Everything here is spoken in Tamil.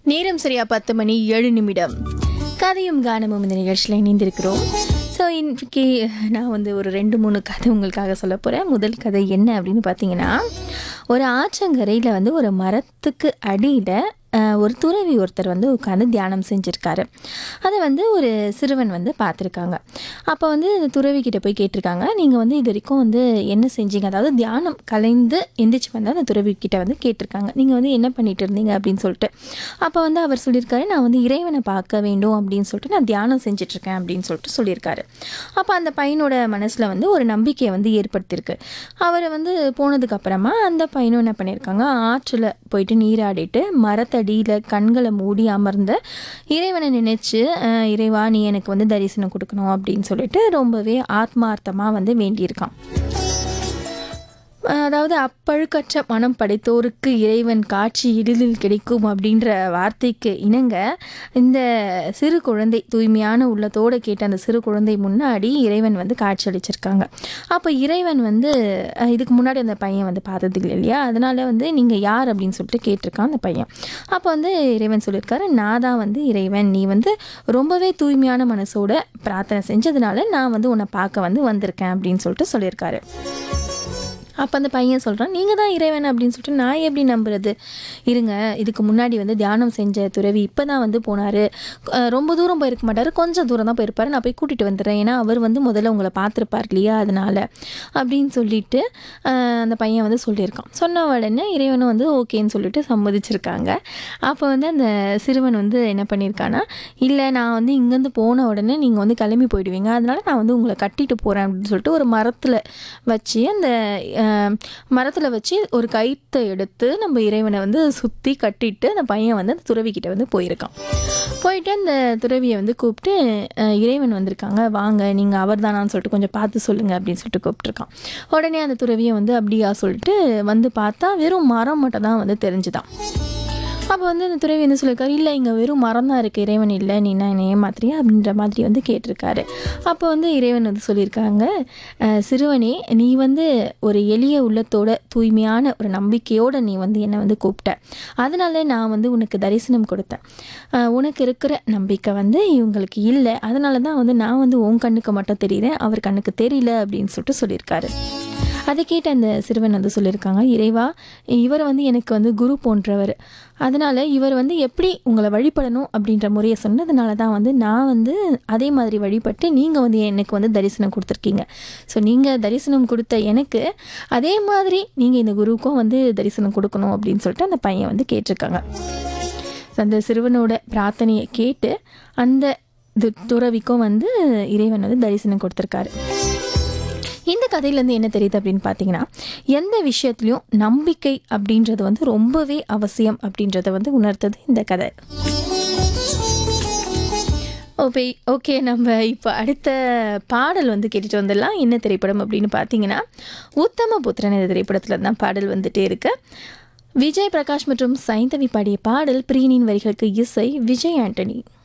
நேரம் சரியா பத்து மணி ஏழு நிமிடம் கதையும் கானமும் இந்த நிகழ்ச்சியில் இணைந்திருக்கிறோம் ஸோ இன்னைக்கு நான் வந்து ஒரு ரெண்டு மூணு கதை உங்களுக்காக சொல்ல போகிறேன் முதல் கதை என்ன அப்படின்னு பார்த்தீங்கன்னா ஒரு ஆற்றங்கரையில் வந்து ஒரு மரத்துக்கு அடியில் அஹ், ஒரு துறவி ஒருத்தர் வந்து உட்காந்து தியானம் செஞ்சுருக்காரு அதை வந்து ஒரு சிறுவன் வந்து பார்த்துருக்காங்க அப்போ வந்து இந்த துறவி கிட்ட போய் கேட்டிருக்காங்க நீங்கள் வந்து இது வரைக்கும் வந்து என்ன செஞ்சீங்க அதாவது தியானம் கலைந்து எந்திரிச்சு வந்து அந்த துறவி கிட்ட வந்து கேட்டிருக்காங்க நீங்கள் வந்து என்ன பண்ணிட்டு இருந்தீங்க அப்படின்னு சொல்லிட்டு அப்போ வந்து அவர் சொல்லியிருக்காரு நான் வந்து இறைவனை பார்க்க வேண்டும் அப்படின்னு சொல்லிட்டு நான் தியானம் செஞ்சிட்ருக்கேன் அப்படின்னு சொல்லிட்டு சொல்லியிருக்காரு அப்போ அந்த பையனோட மனசில் வந்து ஒரு நம்பிக்கையை வந்து ஏற்படுத்தியிருக்கு அவர் வந்து போனதுக்கு அப்புறமா அந்த பையனும் என்ன பண்ணியிருக்காங்க ஆற்றில் போயிட்டு நீராடிட்டு மரத்தடியில் கண்களை மூடி அமர்ந்த இறைவனை நினைச்சு அஹ், இறைவா நீ எனக்கு வந்து தரிசனம் கொடுக்கணும் அப்படின்னு சொல்லிட்டு ரொம்பவே ஆத்மார்த்தமாக வந்து வேண்டியிருக்கான் அதாவது அப்பழுக்கற்ற மனம் படைத்தோருக்கு இறைவன் காட்சி எளிதில் கிடைக்கும் அப்படின்ற வார்த்தைக்கு இணங்க இந்த சிறு குழந்தை தூய்மையான உள்ளத்தோடு கேட்ட அந்த சிறு குழந்தை முன்னாடி இறைவன் வந்து காட்சி அளிச்சிருக்காங்க அப்போ இறைவன் வந்து அஹ், இதுக்கு முன்னாடி அந்த பையன் வந்து பார்த்தது இல்லை இல்லையா அதனால வந்து நீங்கள் யார் அப்படின்னு சொல்லிட்டு கேட்டிருக்கான் அந்த பையன் அப்போ வந்து இறைவன் சொல்லியிருக்காரு நான் தான் வந்து இறைவன் நீ வந்து ரொம்பவே தூய்மையான மனசோட பிரார்த்தனை செஞ்சதுனால நான் வந்து உன்னை பார்க்க வந்து வந்திருக்கேன் அப்படின்னு சொல்லிட்டு சொல்லியிருக்காரு அப்போ அந்த பையன் சொல்கிறான் நீங்கள் தான் இறைவன் அப்படின்னு சொல்லிட்டு நான் எப்படி நம்புறது இருங்க இதுக்கு முன்னாடி வந்து தியானம் செஞ்ச துறவி இப்போ தான் வந்து போனார் ரொம்ப தூரம் போயிருக்க மாட்டார் கொஞ்சம் தூரம் தான் போயிருப்பார் நான் போய் கூட்டிகிட்டு வந்துடுறேன் ஏன்னா அவர் வந்து முதல்ல உங்களை பார்த்துருப்பார் இல்லையா அதனால் அப்படின்னு சொல்லிட்டு அஹ், அந்த பையன் வந்து சொல்லியிருக்கான் சொன்ன உடனே இறைவனும் வந்து ஓகேன்னு சொல்லிட்டு சம்மதிச்சிருக்காங்க அப்போ வந்து அந்த சிறுவன் வந்து என்ன பண்ணியிருக்கான்னா இல்லை நான் வந்து இங்கேருந்து போன உடனே நீங்கள் வந்து கிளம்பி போயிடுவீங்க அதனால நான் வந்து உங்களை கட்டிட்டு போகிறேன் அப்படின்னு சொல்லிட்டு ஒரு மரத்தில் வச்சு அந்த மரத்தில் வச்சு ஒரு கயித்தை எடுத்து நம்ம இறைவனை வந்து சுற்றி கட்டிட்டு அந்த பையன் வந்து அந்த துறவிக்கிட்ட வந்து போயிருக்கான் போயிட்டு அந்த துறவியை வந்து கூப்பிட்டு அஹ், இறைவன் வந்திருக்காங்க வாங்க நீங்கள் அவர் தானான்னு சொல்லிட்டு கொஞ்சம் பார்த்து சொல்லுங்கள் அப்படின்னு சொல்லிட்டு கூப்பிட்டுருக்கான் உடனே அந்த துறவியை வந்து அப்படியா சொல்லிட்டு வந்து பார்த்தா வெறும் மரம் மட்டும் தான் வந்து தெரிஞ்சுதான் அப்போ வந்து அந்த துறவி வந்து சொல்லியிருக்காரு இல்லை இங்கே வெறும் மரம் தான் இருக்குது இறைவன் இல்லை நீ என்ன என்னை ஏமாத்துறியா அப்படின்ற மாதிரி வந்து கேட்டிருக்காரு அப்போ வந்து இறைவன் வந்து சொல்லியிருக்காங்க "அஹ், சிறுவனே நீ வந்து ஒரு எளிய உள்ளத்தோட தூய்மையான ஒரு நம்பிக்கையோடு நீ வந்து என்னை வந்து கூப்பிட்ட அதனால நான் வந்து உனக்கு தரிசனம் கொடுத்தேன் அஹ், உனக்கு இருக்கிற நம்பிக்கை வந்து இவங்களுக்கு இல்லை அதனால தான் வந்து நான் வந்து உன் கண்ணுக்கு மட்டும் தெரியுறேன் அவர் கண்ணுக்கு தெரியல அப்படின்னு சொல்லிட்டு சொல்லியிருக்காரு அதை கேட்ட அந்த சிறுவன் வந்து சொல்லியிருக்காங்க இறைவா இவர் வந்து எனக்கு வந்து குரு போன்றவர் அதனால் இவர் வந்து எப்படி உங்களை வழிபடணும் அப்படின்ற முறையை சொன்னதுனால தான் வந்து நான் வந்து அதே மாதிரி வழிபட்டு நீங்கள் வந்து எனக்கு வந்து தரிசனம் கொடுத்துருக்கீங்க ஸோ நீங்கள் தரிசனம் கொடுத்த எனக்கு அதே மாதிரி நீங்கள் இந்த குருவுக்கும் வந்து தரிசனம் கொடுக்கணும் அப்படின்னு சொல்லிட்டு அந்த பையன் வந்து கேட்டிருக்காங்க அந்த சிறுவனோட பிரார்த்தனையை கேட்டு அந்த து- துறவிக்கும் வந்து இறைவன் வந்து தரிசனம் கொடுத்துருக்காரு இந்த கதையிலேருந்து என்ன தெரியுது அப்படின்னு பார்த்தீங்கன்னா எந்த விஷயத்துலையும் நம்பிக்கை அப்படின்றது வந்து ரொம்பவே அவசியம் அப்படின்றத வந்து உணர்த்தது இந்த கதை ஓகே ஓகே நம்ம இப்போ அடுத்த பாடல் வந்து கேட்டுட்டு வந்துடலாம் என்ன திரைப்படம் அப்படின்னு பார்த்தீங்கன்னா உத்தம புத்திரன் இந்த திரைப்படத்தில் தான் பாடல் வந்துட்டே இருக்கு விஜய் பிரகாஷ் மற்றும் சைந்தவி பாடிய பாடல் பிரீனின் வரிகளுக்கு இசை விஜய் ஆண்டனி